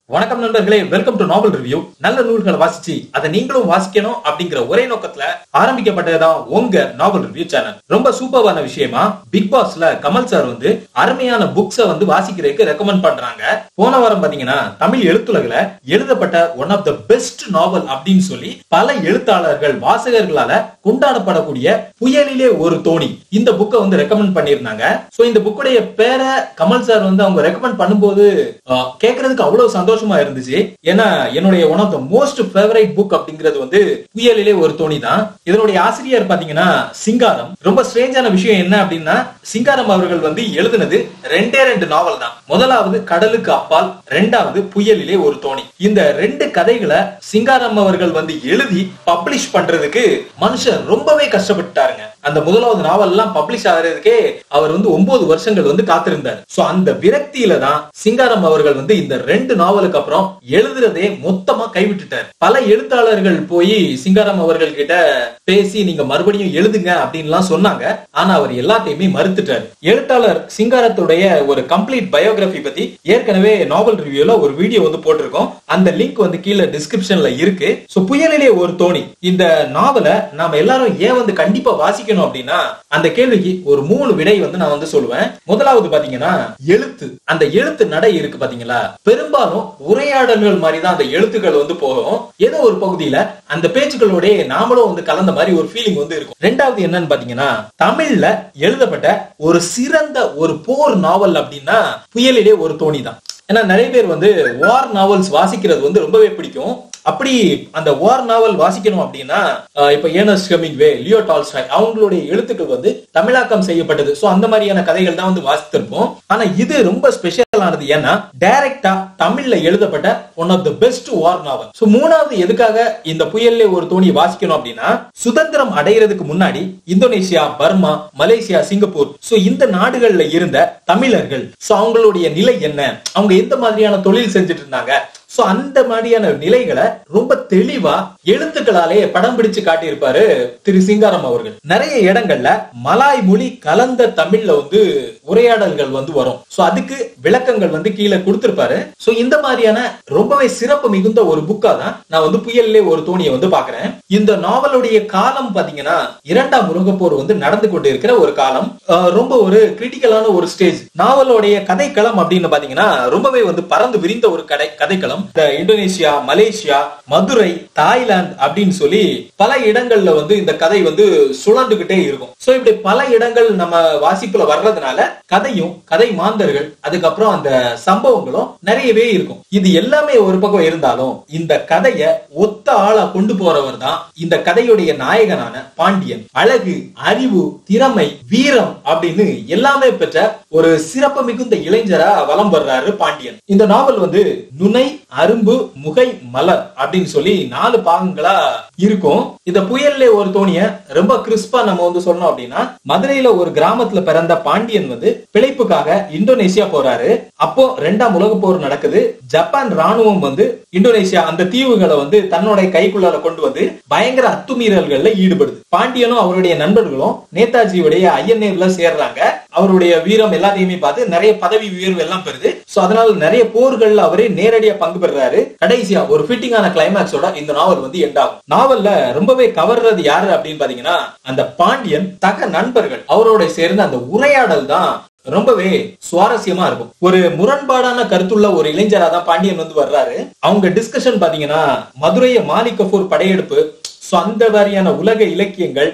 வணக்கம் நண்பர்களே welcome to novel review நல்ல நூல்களை வாசிச்சு அதை நீங்களும் வாசிக்கணும் அப்படிங்கிற ஒரே நோக்கத்துல ஆரம்பிக்கப்பட்டதுதான் உங்க நாவல் ரிவ்யூ சேனல் ரொம்ப சூப்பர்வான விஷயமா பிக் பாஸ்ல கமல் சார் வந்து அருமையான புக்ஸ வந்து வாசிக்கிறதுக்கு ரெக்கமெண்ட் பண்றாங்க போன வாரம் பாத்தீங்கன்னா தமிழ் எழுத்துலகில எழுதப்பட்ட one of the best novel அப்படின்னு சொல்லி பல எழுத்தாளர்கள் வாசகர்களால கொண்டாடப்படக்கூடிய புயலிலே ஒரு தோணி இந்த புக்கை வந்து ரெக்கமெண்ட் பண்ணியிருந்தாங்க சோ இந்த புக்குடைய பேரை கமல் சார் வந்து அவங்க ரெக்கமெண்ட் பண்ணும்போது அஹ், கேட்கறதுக்கு அவ்வளவு சந்தோஷமா இருந்துச்சு ஏன்னா என்னுடைய one of the most favourite book அப்படிங்கிறது வந்து புயலிலே ஒரு தோணி தான் இதனுடைய ஆசிரியர் பாத்தீங்கன்னா சிங்காரம் ரொம்ப ஸ்ட்ரேஞ்சான விஷயம் என்ன அப்படின்னா சிங்காரம் அவர்கள் வந்து எழுதுனது ரெண்டே ரெண்டு நாவல் தான் முதலாவது கடலுக்கு அப்பால் ரெண்டாவது புயலிலே ஒரு தோணி இந்த ரெண்டு கதைகளை சிங்காரம் அவர்கள் வந்து எழுதி பப்ளிஷ் பண்றதுக்கு மனுஷன் ரொம்பவே கஷ்டப்பட்டாருங்க அந்த முதலாவது நாவல் எல்லாம் பப்ளிஷ் ஆகிறதுக்கே அவர் வந்து ஒன்பது வருஷங்கள் வந்து காத்திருந்தார் சோ அந்த விரக்தியில தான் சிங்காரம் அவர்கள் வந்து இந்த ரெண்டு நாவலுக்கு அப்புறம் எழுதுறதே மொத்தமா கைவிட்டுட்டார் பல எழுத்தாளர்கள் போய் சிங்காரம் அவர்கள் கிட்ட பேசி நீங்க மறுபடியும் எழுதுங்க அப்படின்லாம் சொன்னாங்க ஆனா அவர் எல்லாத்தையுமே மறுத்துட்டார் எழுத்தாளர் சிங்காரத்துடைய ஒரு கம்ப்ளீட் பயோகிராஃபி பத்தி ஏற்கனவே நாவல் ரிவ்யூல ஒரு வீடியோ வந்து போட்டிருக்கோம் அந்த லிங்க் வந்து கீழே டிஸ்கிரிப்ஷன்ல இருக்கு சோ புயலிலே ஒரு தோணி இந்த நாவலை நாம எல்லாரும் ஏன் வந்து கண்டிப்பா வாசிக்கணும் அப்படின்னா அந்த கேள்விக்கு ஒரு மூணு விடை வந்து நான் வந்து சொல்லுவேன் முதலாவது பாத்தீங்கன்னா எழுத்து அந்த எழுத்து நடை இருக்கு பாத்தீங்களா பெரும்பாலும் உரையாடல்கள் மாதிரி தான் அந்த எழுத்துக்கள் வந்து போகும் ஏதோ ஒரு பகுதியில அந்த பேச்சுக்களோட நாமளும் வந்து கலந்த மாதிரி ஒரு ஃபீலிங் வந்து இருக்கும் ரெண்டாவது என்னன்னு பாத்தீங்கன்னா தமிழ்ல எழுதப்பட்ட ஒரு சிறந்த ஒரு போர் நாவல் அப்படின்னா புயலிலே ஒரு தோணி தான் ஏன்னா நிறைய பேர் வந்து வார் நாவல்ஸ் வாசிக்கிறது வந்து ரொம்பவே பிடிக்கும் அப்படி அந்த வார் நாவல் வாசிக்கணும் அப்படின்னா அஹ், இப்ப ஏனஸ் கமிங் வே லியோ டால்ஸ்டாய் அவங்களுடைய எழுத்துக்கள் வந்து தமிழாக்கம் செய்யப்பட்டது சோ அந்த மாதிரியான கதைகள் தான் வந்து வாசித்திருப்போம் ஆனா இது ரொம்ப ஸ்பெஷலானது ஏன்னா டைரக்டா தமிழ்ல எழுதப்பட்ட one of the best war novel so மூணாவது எதுக்காக இந்த புயல்ல ஒரு தோணி வாசிக்கணும் அப்படின்னா சுதந்திரம் அடைகிறதுக்கு முன்னாடி Indonesia Burma Malaysia Singapore so இந்த நாடுகள்ல இருந்த தமிழர்கள் சோ அவங்களுடைய நிலை என்ன அவங்க எந்த மாதிரியான தொழில் செஞ்சுட்டு இருந்தாங்க சோ அந்த மாதிரியான நிலைகளை ரொம்ப தெளிவா எழுத்துக்களாலே படம் பிடிச்சு காட்டியிருப்பாரு திரு சிங்காரம் அவர்கள் நிறைய இடங்கள்ல மலாய் மொழி கலந்த தமிழ்ல வந்து உரையாடல்கள் வந்து வரும் சோ அதுக்கு விளக்கங்கள் வந்து கீழே கொடுத்திருப்பாரு சோ இந்த மாதிரியான ரொம்பவே சிறப்பு மிகுந்த ஒரு புக்கா தான் நான் வந்து புயல்லே ஒரு தோணியை வந்து பாக்குறேன் இந்த நாவலுடைய காலம் பாத்தீங்கன்னா இரண்டாம் உலகப் போர் வந்து நடந்து கொண்டு இருக்கிற ஒரு காலம் அஹ் ரொம்ப ஒரு கிரிட்டிக்கலான ஒரு ஸ்டேஜ் நாவலுடைய கதைக்களம் அப்படின்னு பாத்தீங்கன்னா ரொம்பவே வந்து பறந்து விரிந்த ஒரு கதை கதைக்களம் இந்த இந்தோனேசியா மலேசியா மதுரை தாய்லாந்து அப்படின்னு சொல்லி பல இடங்கள்ல வந்து இந்த கதை வந்து சுழண்டுகிட்டே இருக்கும் சோ இப்படி பல இடங்கள் நம்ம வாசிப்புல வர்றதுனால கதையும் கதை மாந்தர்கள் அதுக்கப்புறம் அந்த சம்பவங்களும் நிறையவே இருக்கும் இது எல்லாமே ஒரு பக்கம் இருந்தாலும் இந்த கதைய ஒத்த ஆளா கொண்டு போறவர் தான் இந்த கதையுடைய நாயகனான பாண்டியன் அழகு அறிவு திறமை வீரம் அப்படின்னு எல்லாமே பெற்ற ஒரு சிறப்பு மிகுந்த இளைஞரா வலம் வர்றாரு பாண்டியன் இந்த நாவல் வந்து நுனை அரும்பு முகை மலர் அப்படின்னு சொல்லி நாலு பாகங்களா இருக்கும் இந்த புயல்ல ஒரு தோணிய ரொம்ப கிறிஸ்பா நம்ம வந்து சொன்னோம் அப்படின்னா மதுரையில ஒரு கிராமத்துல பிறந்த பாண்டியன் வந்து பிழைப்புக்காக இந்தோனேசியா போறாரு அப்போ ரெண்டாம் உலக போர் நடக்குது ஜப்பான் ராணுவம் வந்து இந்தோனேசியா அந்த தீவுகளை வந்து தன்னுடைய கைக்குள்ளார கொண்டு வந்து பயங்கர அத்துமீறல்கள்ல ஈடுபடுது பாண்டியனும் அவருடைய நண்பர்களும் நேதாஜியுடைய ஐஎன்ஏல சேர்றாங்க அவருடைய வீரம் எல்லாத்தையுமே பார்த்து நிறைய பதவி உயர்வு எல்லாம் பெறுது சோ அதனால நிறைய போர்கள்ல அவரே நேரடியா பங்கு பெறாரு கடைசியா ஒரு ஃபிட்டிங்கான கிளைமேக்ஸோட இந்த நாவல் வந்து எண்ட் ஆகும் நாவல்ல ரொம்பவே கவர்றது யாரு அப்படின்னு பாத்தீங்கன்னா அந்த பாண்டியன் தக நண்பர்கள் அவரோட சேர்ந்த அந்த உரையாடல் தான் ரொம்பவே சுவாரஸ்யமா இருக்கும் ஒரு முரண்பாடான கருத்துள்ள ஒரு இளைஞரா தான் பாண்டியன் வந்து வர்றாரு அவங்க டிஸ்கஷன் பாத்தீங்கன்னா மதுரைய மாலிக் கஃபூர் படையெடுப்பு சோ அந்த மாதிரியான உலக இலக்கியங்கள்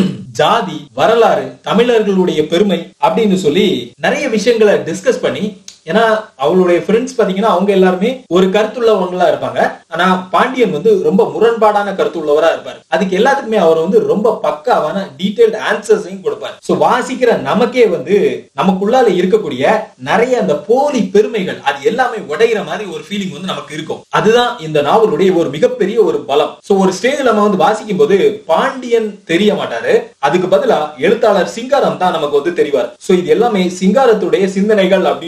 ஜாதி வரலாறு தமிழர்களுடைய பெருமை அப்படின்னு சொல்லி நிறைய விஷயங்களை டிஸ்கஸ் பண்ணி ஏன்னா அவளுடைய ஃப்ரெண்ட்ஸ் பாத்தீங்கன்னா அவங்க எல்லாருமே ஒரு கருத்துள்ளவங்களா இருப்பாங்க ஆனா பாண்டியன் வந்து ரொம்ப முரண்பாடான கருத்துள்ளவரா இருப்பாரு அதுக்கு எல்லாத்துக்குமே அவர் வந்து ரொம்ப பக்காவான டீடைல்டு ஆன்சர்ஸையும் கொடுப்பாரு சோ வாசிக்கிற நமக்கே வந்து நமக்குள்ளால இருக்கக்கூடிய நிறைய அந்த போலி பெருமைகள் அது எல்லாமே உடையிற மாதிரி ஒரு ஃபீலிங் வந்து நமக்கு இருக்கும் அதுதான் இந்த நாவலுடைய ஒரு மிகப்பெரிய ஒரு பலம் சோ ஒரு ஸ்டேஜ்ல நம்ம வந்து வாசிக்கும் போது பாண்டியன் தெரிய மாட்டாரு அதுக்கு பதிலா எழுத்தாளர் சிங்காரம் தான் நமக்கு வந்து தெரிவார் சோ இது எல்லாமே சிங்காரத்துடைய சிந்தனைகள் அப்படின்னு சொல்லி தெரியும்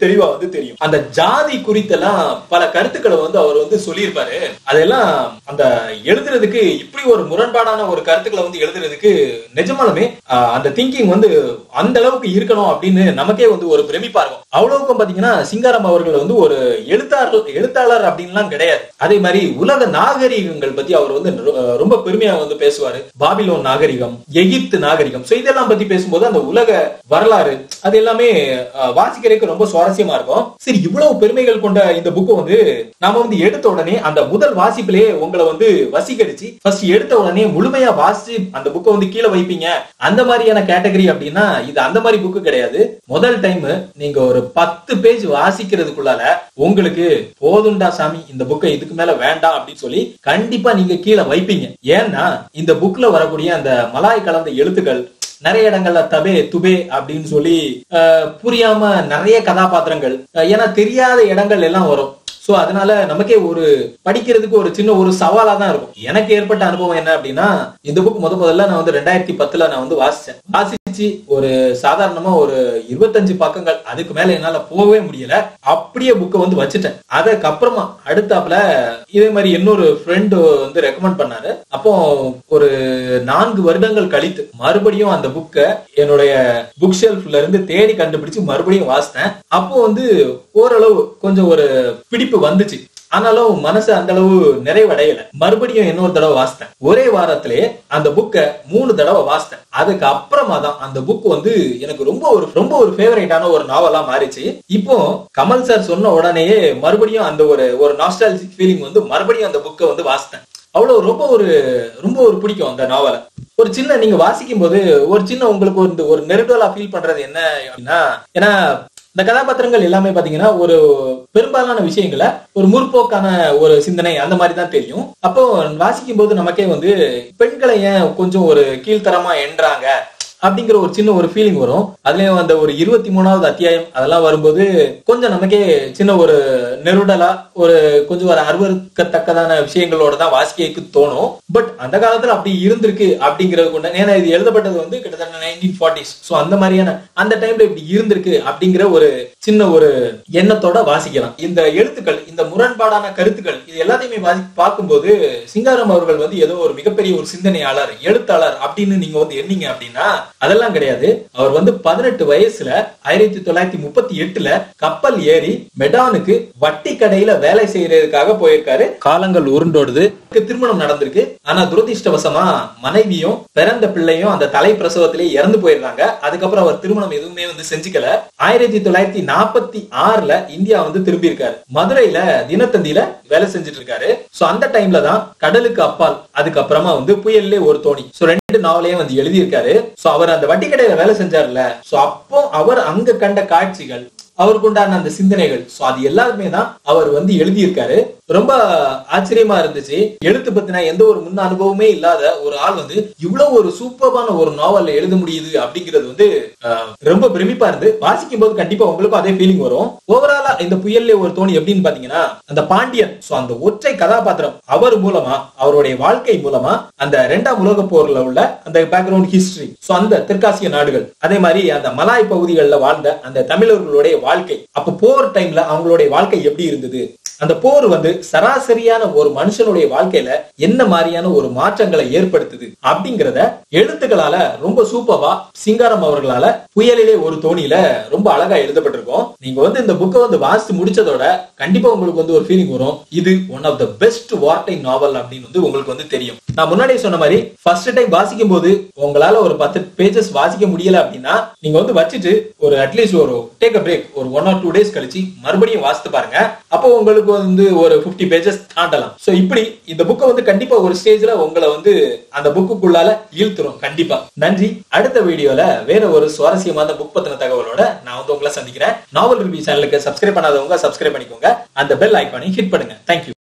தெளிவா வந்து தெரியும் அந்த ஜாதி குறித்தெல்லாம் பல கருத்துக்களை வந்து அவர் வந்து சொல்லியிருப்பாரு அதெல்லாம் அந்த எழுதுறதுக்கு இப்படி ஒரு முரண்பாடான ஒரு கருத்துக்களை வந்து எழுதுறதுக்கு நிஜமாலுமே ஆஹ், அந்த திங்கிங் வந்து அந்த அளவுக்கு இருக்கணும் அப்படின்னு நமக்கே வந்து ஒரு பிரமிப்பா இருக்கும் அவ்வளவுக்கும் பாத்தீங்கன்னா சிங்காரம் அவர்கள் வந்து ஒரு எழுத்தாளர் எழுத்தாளர் அப்படின்லாம் கிடையாது அதே மாதிரி உலக நாகரிகங்கள் பத்தி அவர் வந்து ரொ- ரொம்ப பெருமையா வந்து பேசுவாரு பாபிலோன் நாகரிகம் எகிப்து நாகரிகம் சோ இதெல்லாம் பத்தி பேசும்போது அந்த உலக வரலாறு அது எல்லாமே அஹ், வாசிக்கிறதுக்கு ரொம்ப சுவாரஸ்யமா இருக்கும் சரி இவ்வளவு பெருமைகள் கொண்ட இந்த புக்கை வந்து நாம வந்து எடுத்த உடனே அந்த முதல் வாசிப்பிலேயே உங்களை வந்து வசீகரிச்சு ஃபர்ஸ்ட் எடுத்த உடனே முழுமையா வாசிச்சு அந்த புக்கை வந்து கீழே வைப்பீங்க அந்த மாதிரியான கேட்டகரி அப்படின்னா இது அந்த மாதிரி புக்கு கிடையாது முதல் டைம் நீங்க ஒரு பத்து பேஜ் வாசிக்கிறதுக்குள்ளால உங்களுக்கு போதும்டா சாமி இந்த புக்கை இதுக்கு மேல வேண்டாம் அப்படின்னு சொல்லி கண்டிப்பா நீங்க கீழே வைப்பீங்க ஏன்னா இந்த புக்ல வரக்கூடிய அந்த மலாய் கலந்த எழுத்துக்கள் நிறைய இடங்கள்ல தபே துபே அப்படின்னு சொல்லி அஹ், புரியாம நிறைய கதாபாத்திரங்கள் அஹ், ஏன்னா தெரியாத இடங்கள் எல்லாம் வரும் சோ அதனால நமக்கே ஒரு படிக்கிறதுக்கு ஒரு சின்ன ஒரு சவாலா தான் இருக்கும் எனக்கு ஏற்பட்ட அனுபவம் என்ன அப்படின்னா இந்த புக் முத முதல்ல நான் வந்து ரெண்டாயிரத்தி பத்துல நான் வந்து வாசிச்சேன் வாசிச்சு ஒரு சாதாரணமா ஒரு இருபத்தஞ்சு பக்கங்கள் அதுக்கு மேல என்னால போகவே முடியல அப்படியே புக்கை வந்து வச்சுட்டேன் அதுக்கப்புறமா அடுத்தாப்புல இதே மாதிரி இன்னொரு ஃப்ரெண்டு வந்து ரெக்கமெண்ட் பண்ணாரு அப்போ ஒரு நான்கு வருடங்கள் கழித்து மறுபடியும் அந்த புக்கை என்னுடைய புக் ஷெல்ஃப்ல இருந்து தேடி கண்டுபிடிச்சு மறுபடியும் வாசித்தேன் அப்போ வந்து ஓரளவு கொஞ்சம் ஒரு பிடிப்பு வந்துச்சு ஆனாலும் மனசு அந்த அளவு நிறைவடையல மறுபடியும் இன்னொரு தடவை வாசித்தேன் ஒரே வாரத்திலே அந்த புக்கை மூணு தடவை வாசித்தேன் அதுக்கு அப்புறமா தான் அந்த புக் வந்து எனக்கு ரொம்ப ஒரு ரொம்ப ஒரு ஃபேவரேட்டான ஒரு நாவலா மாறிச்சு இப்போ கமல் சார் சொன்ன உடனேயே மறுபடியும் அந்த ஒரு ஒரு நாஸ்டாலஜிக் ஃபீலிங் வந்து மறுபடியும் அந்த புக்கை வந்து வாசித்தேன் அவ்வளவு ரொம்ப ஒரு ரொம்ப ஒரு பிடிக்கும் அந்த நாவலை ஒரு சின்ன நீங்க வாசிக்கும் போது ஒரு சின்ன உங்களுக்கு ஒரு ஒரு நெருடலா ஃபீல் பண்றது என்ன அப்படின்னா ஏன்னா இந்த கதாபாத்திரங்கள் எல்லாமே பாத்தீங்கன்னா ஒரு பெரும்பாலான விஷயங்களை ஒரு முற்போக்கான ஒரு சிந்தனை அந்த மாதிரி தான் தெரியும் அப்போ வாசிக்கும் போது நமக்கே வந்து பெண்களை ஏன் கொஞ்சம் ஒரு கீழ்த்தரமா என்றாங்க அப்படிங்கிற ஒரு சின்ன ஒரு ஃபீலிங் வரும் அதுலயும் அந்த ஒரு இருபத்தி மூணாவது அத்தியாயம் அதெல்லாம் வரும்போது கொஞ்சம் நமக்கே சின்ன ஒரு நெருடலா ஒரு கொஞ்சம் ஒரு அருவருக்கத்தக்கதான விஷயங்களோட தான் வாசிக்க தோணும் பட் அந்த காலத்துல அப்படி இருந்திருக்கு அப்படிங்கிறது கொண்ட ஏன்னா இது எழுதப்பட்டது வந்து கிட்டத்தட்ட நைன்டீன் ஃபார்ட்டிஸ் ஸோ அந்த மாதிரியான அந்த டைம்ல இப்படி இருந்திருக்கு அப்படிங்கிற ஒரு சின்ன ஒரு எண்ணத்தோட வாசிக்கலாம் இந்த எழுத்துக்கள் இந்த முரண்பாடான கருத்துக்கள் இது எல்லாத்தையுமே வாசி பார்க்கும்போது சிங்காரம் அவர்கள் வந்து ஏதோ ஒரு மிகப்பெரிய ஒரு சிந்தனையாளர் எழுத்தாளர் அப்படின்னு நீங்க வந்து எண்ணீங்க அப்படின்னா அதெல்லாம் கிடையாது அவர் வந்து பதினெட்டு வயசுல ஆயிரத்தி தொள்ளாயிரத்தி முப்பத்தி எட்டுல கப்பல் ஏறி மெடானுக்கு வட்டி கடையில வேலை செய்யறதுக்காக போயிருக்காரு காலங்கள் உருண்டோடுது அவருக்கு திருமணம் நடந்திருக்கு ஆனா துரதிர்ஷ்டவசமா மனைவியும் பிறந்த பிள்ளையும் அந்த தலை பிரசவத்திலே இறந்து போயிருந்தாங்க அதுக்கப்புறம் அவர் திருமணம் எதுவுமே வந்து செஞ்சுக்கல ஆயிரத்தி தொள்ளாயிரத்தி நாற்பத்தி ஆறுல இந்தியா வந்து திரும்பி இருக்காரு மதுரையில தினத்தந்தியில வேலை செஞ்சுட்டு இருக்காரு சோ அந்த டைம்ல தான் கடலுக்கு அப்பால் அதுக்கப்புறமா வந்து புயல்லே ஒரு தோணி சோ ரெண்டு நாவலையும் வந்து எழுதியிருக்காரு சோ அவர் அந்த வட்டி கடையில வேலை செஞ்சார்ல சோ அப்போ அவர் அங்க கண்ட காட்சிகள் அவருக்கு உண்டான அந்த சிந்தனைகள் சோ அது எல்லாருமே தான் அவர் வந்து எழுதியிருக்காரு ரொம்ப ஆச்சரியமா இருந்துச்சு எழுத்து பத்தின எந்த ஒரு முன் அனுபவமே இல்லாத ஒரு ஆள் வந்து இவ்வளவு ஒரு சூப்பரான ஒரு நாவல்ல எழுத முடியுது அப்படிங்கிறது வந்து அஹ், ரொம்ப பிரமிப்பா இருந்து வாசிக்கும் போது கண்டிப்பா உங்களுக்கும் அதே ஃபீலிங் வரும் ஓவராலா இந்த புயல்ல ஒரு தோணி எப்படின்னு பாத்தீங்கன்னா அந்த பாண்டியன் சோ அந்த ஒற்றை கதாபாத்திரம் அவர் மூலமா அவருடைய வாழ்க்கை மூலமா அந்த இரண்டாம் உலக போர்ல உள்ள அந்த பேக்ரவுண்ட் ஹிஸ்டரி சோ அந்த தெற்காசிய நாடுகள் அதே மாதிரி அந்த மலாய் பகுதிகளில் வாழ்ந்த அந்த தமிழர்களுடைய வாழ்க்கை அப்ப போர் டைம்ல அவங்களுடைய வாழ்க்கை எப்படி இருந்தது அந்த போர் வந்து சராசரியான ஒரு மனுஷனுடைய வாழ்க்கையில என்ன மாதிரியான ஒரு மாற்றங்களை ஏற்படுத்துது அப்படிங்கறத எழுத்துக்களால ரொம்ப சூப்பரா சிங்காரம் அவர்களால புயலிலே ஒரு தோணியில ரொம்ப அழகா எழுதப்பட்டிருக்கும் நீங்க வந்து இந்த புக்கை வந்து வாசித்து முடிச்சதோட கண்டிப்பா உங்களுக்கு வந்து ஒரு ஃபீலிங் வரும் இது ஒன் ஆஃப் த பெஸ்ட் வார்டை நாவல் அப்படின்னு வந்து உங்களுக்கு வந்து தெரியும் நான் முன்னாடியே சொன்ன மாதிரி ஃபர்ஸ்ட் டைம் வாசிக்கும் போது உங்களால ஒரு பத்து பேஜஸ் வாசிக்க முடியல அப்படின்னா நீங்க வந்து வச்சுட்டு ஒரு அட்லீஸ்ட் ஒரு டேக் அ பிரேக் ஒரு ஒன் ஆர் டூ டேஸ் கழிச்சு மறுபடியும் வாசித்து பாருங்க அப்போ உங்களுக்கு வந்து ஒரு 50 பேஜஸ் தாண்டலாம் சோ இப்படி இந்த புக்கை வந்து கண்டிப்பா ஒரு ஸ்டேஜ்ல உங்களை வந்து அந்த புக்குக்குள்ளால இழுத்துரும் கண்டிப்பா நன்றி அடுத்த வீடியோல வேற ஒரு சுவாரஸ்யமான புக் பத்தின தகவலோட நான் வந்து உங்களை சந்திக்கிறேன் நாவல் ரிவ்யூ சேனலுக்கு சப்ஸ்கிரைப் பண்ணாதவங்க சப்ஸ்கிரைப் பண்ணிக்கோங்க அந்த பெல் ஐக்கானையும் ஹிட் பண்ணுங்க தேங்க்யூ